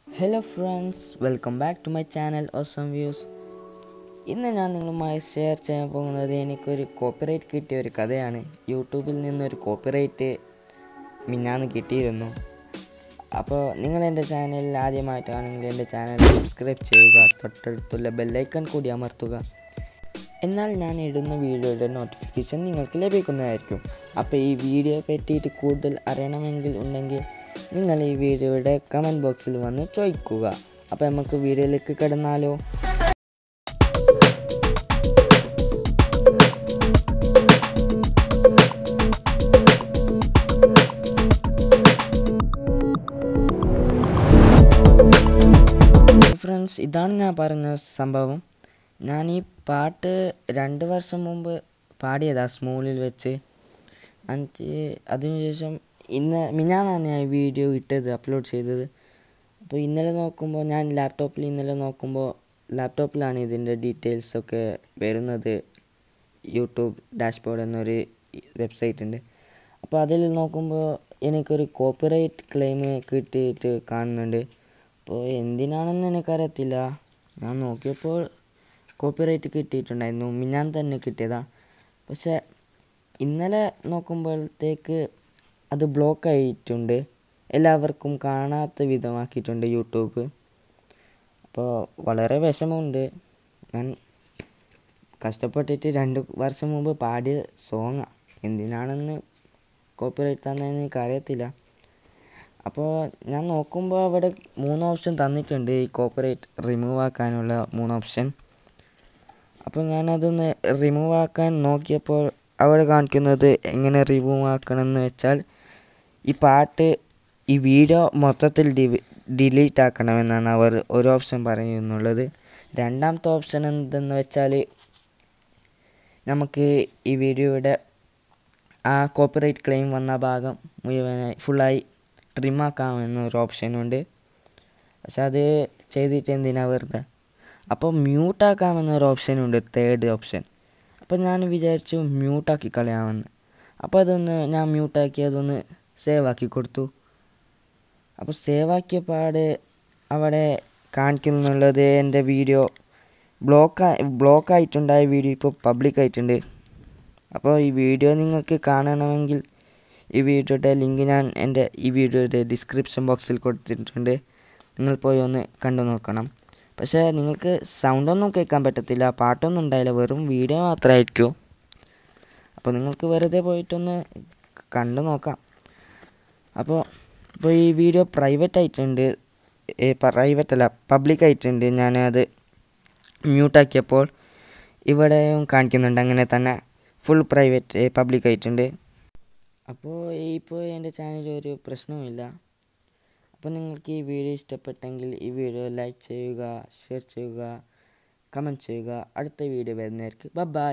hello friends welcome back to my channel awesome views ഇന്ന് ഞാൻ നിങ്ങളുമായി ഷെയർ ചെയ്യാൻ പോകുന്നത് എനിക്കൊരു കോപ്പിറൈറ്റ് കിട്ടിയ ഒരു കഥയാണ് യൂട്യൂബിൽ നിന്നൊരു കോപ്പിറൈറ്റ് മിന്നാന്ന് കിട്ടിയിരുന്നു അപ്പോൾ നിങ്ങൾ എൻ്റെ ചാനലിൽ ആദ്യമായിട്ടാണെങ്കിൽ എൻ്റെ ചാനൽ സബ്സ്ക്രൈബ് ചെയ്യുക തൊട്ടടുത്തുള്ള ബെല്ലൈക്കൺ കൂടി അമർത്തുക എന്നാൽ ഞാൻ ഇടുന്ന വീഡിയോയുടെ നോട്ടിഫിക്കേഷൻ നിങ്ങൾക്ക് ലഭിക്കുന്നതായിരിക്കും അപ്പോൾ ഈ വീഡിയോ പറ്റിയിട്ട് കൂടുതൽ അറിയണമെങ്കിൽ ഉണ്ടെങ്കിൽ നിങ്ങൾ ഈ വീഡിയോയുടെ കമൻറ്റ് ബോക്സിൽ വന്ന് ചോദിക്കുക അപ്പോൾ നമുക്ക് വീഡിയോയിലേക്ക് കിടന്നാലോ ഫ്രണ്ട്സ് ഇതാണ് ഞാൻ പറഞ്ഞ സംഭവം ഞാൻ ഈ പാട്ട് രണ്ട് വർഷം മുമ്പ് പാടിയതാ സ്മൂളിൽ വെച്ച് എന്നിട്ട് അതിനുശേഷം ഇന്ന് മിന്നാന്നാണ് ഞാൻ ഈ വീഡിയോ ഇട്ടത് അപ്ലോഡ് ചെയ്തത് അപ്പോൾ ഇന്നലെ നോക്കുമ്പോൾ ഞാൻ ലാപ്ടോപ്പിൽ ഇന്നലെ നോക്കുമ്പോൾ ലാപ്ടോപ്പിലാണ് ഇതിൻ്റെ ഡീറ്റെയിൽസ് ഒക്കെ വരുന്നത് യൂട്യൂബ് ഡാഷ്ബോർഡ് എന്നൊരു വെബ്സൈറ്റ് ഉണ്ട് അപ്പോൾ അതിൽ നോക്കുമ്പോൾ എനിക്കൊരു കോപ്പിറൈറ്റ് ക്ലെയിം കിട്ടിയിട്ട് കാണുന്നുണ്ട് അപ്പോൾ എന്തിനാണെന്ന് എനിക്കറിയത്തില്ല ഞാൻ നോക്കിയപ്പോൾ കോപ്പിറൈറ്റ് കിട്ടിയിട്ടുണ്ടായിരുന്നു മിന്നാൻ തന്നെ കിട്ടിയതാ പക്ഷേ ഇന്നലെ നോക്കുമ്പോഴത്തേക്ക് അത് ബ്ലോക്ക് ആയിട്ടുണ്ട് എല്ലാവർക്കും കാണാത്ത വിധമാക്കിയിട്ടുണ്ട് യൂട്യൂബ് അപ്പോൾ വളരെ വിഷമമുണ്ട് ഞാൻ കഷ്ടപ്പെട്ടിട്ട് രണ്ട് വർഷം മുമ്പ് പാടിയ സോങ്ങാണ് എന്തിനാണെന്ന് കോപ്പിറൈറ്റ് തന്നതെന്ന് എനിക്കറിയത്തില്ല അപ്പോൾ ഞാൻ നോക്കുമ്പോൾ അവിടെ മൂന്ന് ഓപ്ഷൻ തന്നിട്ടുണ്ട് ഈ കോപ്പറേറ്റ് റിമൂവ് ആക്കാനുള്ള മൂന്ന് ഓപ്ഷൻ അപ്പോൾ ഞാനതൊന്ന് റിമൂവ് ആക്കാൻ നോക്കിയപ്പോൾ അവിടെ കാണിക്കുന്നത് എങ്ങനെ റിമൂവ് ആക്കണമെന്ന് വെച്ചാൽ ഈ പാട്ട് ഈ വീഡിയോ മൊത്തത്തിൽ ഡിവി ഡിലീറ്റ് ആക്കണമെന്നാണ് അവർ ഒരു ഓപ്ഷൻ പറയുന്നുള്ളത് രണ്ടാമത്തെ ഓപ്ഷൻ എന്തെന്ന് വെച്ചാൽ നമുക്ക് ഈ വീഡിയോയുടെ ആ കോപ്പിറൈറ്റ് ക്ലെയിം വന്ന ഭാഗം മുഴുവനായി ഫുള്ളായി ട്രിമാക്കാമെന്നൊരു ഓപ്ഷനുണ്ട് പക്ഷെ അത് ചെയ്തിട്ട് എന്തിനാ വെറുതെ അപ്പോൾ മ്യൂട്ടാക്കാമെന്നൊരു ഓപ്ഷനുണ്ട് തേർഡ് ഓപ്ഷൻ അപ്പോൾ ഞാൻ വിചാരിച്ചു മ്യൂട്ടാക്കി കളയാമെന്ന് അപ്പോൾ അതൊന്ന് ഞാൻ മ്യൂട്ടാക്കി അതൊന്ന് സേവ് ആക്കി കൊടുത്തു അപ്പോൾ സേവ് ആക്കിയ പാട് അവിടെ കാണിക്കുന്നുള്ളത് എൻ്റെ വീഡിയോ ബ്ലോക്ക് ബ്ലോക്ക് ആയിട്ടുണ്ടായ വീഡിയോ ഇപ്പോൾ പബ്ലിക് ആയിട്ടുണ്ട് അപ്പോൾ ഈ വീഡിയോ നിങ്ങൾക്ക് കാണണമെങ്കിൽ ഈ വീഡിയോയുടെ ലിങ്ക് ഞാൻ എൻ്റെ ഈ വീഡിയോയുടെ ഡിസ്ക്രിപ്ഷൻ ബോക്സിൽ കൊടുത്തിട്ടുണ്ട് നിങ്ങൾ പോയി ഒന്ന് കണ്ടു നോക്കണം പക്ഷേ നിങ്ങൾക്ക് സൗണ്ടൊന്നും കേൾക്കാൻ പറ്റത്തില്ല പാട്ടൊന്നും ഉണ്ടായില്ല വെറും വീഡിയോ മാത്രമായിരിക്കും അപ്പോൾ നിങ്ങൾക്ക് വെറുതെ പോയിട്ടൊന്ന് കണ്ടു നോക്കാം അപ്പോൾ ഇപ്പോൾ ഈ വീഡിയോ പ്രൈവറ്റ് ആയിട്ടുണ്ട് പ്രൈവറ്റ് അല്ല പബ്ലിക് ആയിട്ടുണ്ട് ഞാനത് മ്യൂട്ടാക്കിയപ്പോൾ ഇവിടെയും കാണിക്കുന്നുണ്ട് അങ്ങനെ തന്നെ ഫുൾ പ്രൈവറ്റ് പബ്ലിക് ആയിട്ടുണ്ട് അപ്പോൾ ഇപ്പോൾ എൻ്റെ ചാനലിൽ ഒരു പ്രശ്നവുമില്ല അപ്പോൾ നിങ്ങൾക്ക് ഈ വീഡിയോ ഇഷ്ടപ്പെട്ടെങ്കിൽ ഈ വീഡിയോ ലൈക്ക് ചെയ്യുക ഷെയർ ചെയ്യുക കമൻറ്റ് ചെയ്യുക അടുത്ത വീഡിയോ വരുന്നതായിരിക്കും ബൈ